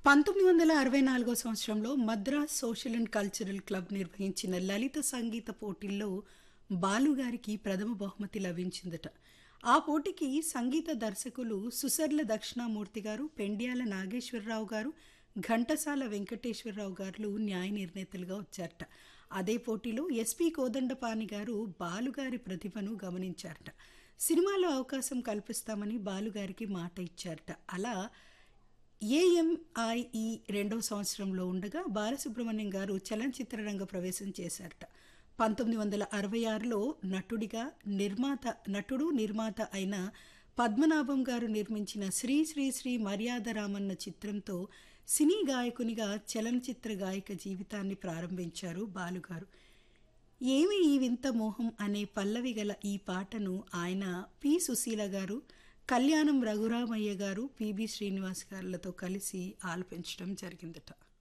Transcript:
పంతొమ్మిది వందల అరవై నాలుగో సంవత్సరంలో Madras social and cultural club నిర్వహించిన లలిత సంగీత పోటీల్లో బాలుగారికి ప్రథమ బహుమతి లభించిందట ఆ పోటీకి సంగీత దర్శకులు సుసర్ల దక్షిణామూర్తి గారు పెండ్యాల నాగేశ్వరరావు గారు ఘంటసాల వెంకటేశ్వరరావు గారు న్యాయ నిర్ణేతలుగా వచ్చారట అదే పోటీలో ఎస్పి కోదండపాణి గారు బాలుగారి ప్రతిభను గమనించారట సినిమాలో అవకాశం కల్పిస్తామని బాలుగారికి మాట ఇచ్చారట అలా ఏఎంఐఈ రెండవ సంవత్సరంలో ఉండగా బాలసుబ్రహ్మణ్యం గారు చలనచిత్ర రంగ ప్రవేశం చేశారట పంతొమ్మిది వందల అరవై ఆరులో నటుడిగా నిర్మాత నటుడు నిర్మాత అయిన పద్మనాభం గారు నిర్మించిన శ్రీ శ్రీ శ్రీ మర్యాదరామన్న చిత్రంతో సినీ గాయకునిగా చలనచిత్ర గాయక జీవితాన్ని ప్రారంభించారు బాలుగారు ఏమి ఈ వింత మోహం అనే పల్లవి గల ఈ పాటను ఆయన పి సుశీల గారు కళ్యాణం రఘురామయ్య గారు పిబి శ్రీనివాస్ గారులతో కలిసి ఆలపించడం జరిగిందట